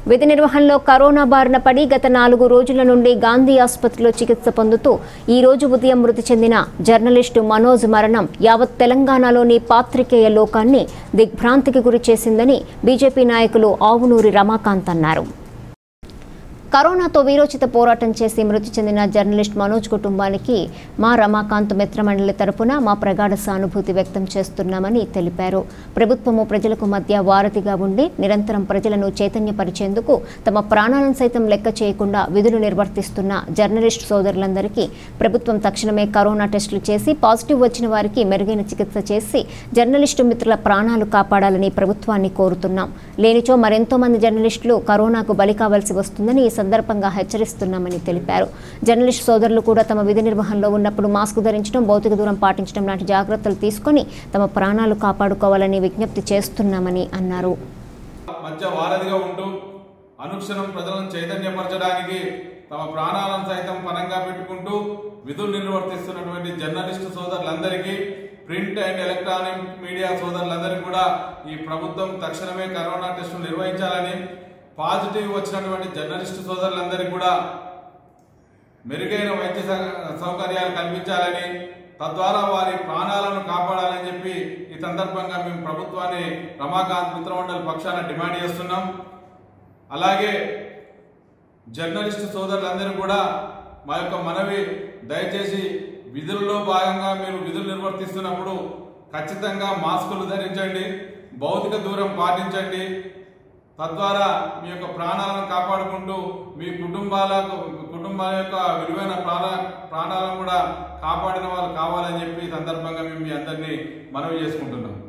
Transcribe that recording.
విధి నిర్వహణలో కరోనా బారిన పడి గత నాలుగు రోజుల నుండి గాంధీ ఆసుపత్రిలో చికిత్స పొందుతూ ఈ రోజు ఉదయం మృతి చెందిన జర్నలిస్టు మనోజ్ మరణం యావత్ తెలంగాణలోని పాత్రికేయ లోకాన్ని దిగ్భ్రాంతికి గురి చేసిందని బీజేపీ నాయకులు ఆవునూరి రమాకాంత్ అన్నారు కరోనాతో వీరోచిత పోరాటం చేసి మృతి చెందిన జర్నలిస్ట్ మనోజ్ కుటుంబానికి మా రమాకాంత్ మిత్రమండలి తరపున మా ప్రగాఢ సానుభూతి వ్యక్తం చేస్తున్నామని తెలిపారు ప్రభుత్వము ప్రజలకు మధ్య వారధిగా ఉండి నిరంతరం ప్రజలను చైతన్యపరిచేందుకు తమ ప్రాణాలను సైతం లెక్క చేయకుండా విధులు నిర్వర్తిస్తున్న జర్నలిస్ట్ సోదరులందరికీ ప్రభుత్వం తక్షణమే కరోనా టెస్టులు చేసి పాజిటివ్ వచ్చిన వారికి మెరుగైన చికిత్స చేసి జర్నలిస్టు మిత్రుల ప్రాణాలు కాపాడాలని ప్రభుత్వాన్ని కోరుతున్నాం లేనిచో మరెంతో మంది జర్నలిస్టులు కరోనాకు బలి కావాల్సి వస్తుందని ఈ సందర్భంగా హెచ్చరిస్తున్నామని తెలిపారు జర్నలిస్ట్ సోదరులు కూడా తమ విధి నిర్వహణలో ఉన్నప్పుడు మాస్క్ ధరించడం భౌతిక దూరం పాటించడం లాంటి జాగ్రత్తలు తీసుకొని తమ ప్రాణాలు కాపాడుకోవాలని విజ్ఞప్తి చేస్తున్నామని అన్నారు మధ్య వారధిగా ఉంటూ అనుక్షణం ప్రజలను చైతన్యపరచడానికి తమ ప్రాణాలను సైతం పనంగా పెట్టుకుంటూ విధులు నిర్వర్తిస్తున్నటువంటి జర్నలిస్టు సోదరులందరికీ ప్రింట్ అండ్ ఎలక్ట్రానిక్ మీడియా సోదరులందరికీ కూడా ఈ ప్రభుత్వం తక్షణమే కరోనా టెస్టులు నిర్వహించాలని పాజిటివ్ వచ్చినటువంటి జర్నలిస్టు సోదరులందరికీ కూడా మెరుగైన వైద్య సౌ- సౌకర్యాలు కల్పించాలని తద్వారా వారి ప్రాణాలను కాపాడాలని చెప్పి ఈ సందర్భంగా మేము ప్రభుత్వాన్ని రమాకాంత్ మిత్రమండలి పక్షాన డిమాండ్ చేస్తున్నాం అలాగే జర్నలిస్టు సోదరులందరూ కూడా మా యొక్క మనవి దయచేసి విధుల్లో భాగంగా మీరు విధులు నిర్వర్తిస్తున్నప్పుడు ఖచ్చితంగా మాస్కులు ధరించండి భౌతిక దూరం పాటించండి తద్వారా మీ యొక్క ప్రాణాలను కాపాడుకుంటూ మీ కుటుంబాలకు కుటుంబాల యొక్క విలువైన ప్రాణ ప్రాణాలను కూడా కాపాడిన వాళ్ళు కావాలని చెప్పి ఈ సందర్భంగా మేము మీ అందరినీ మనవి చేసుకుంటున్నాం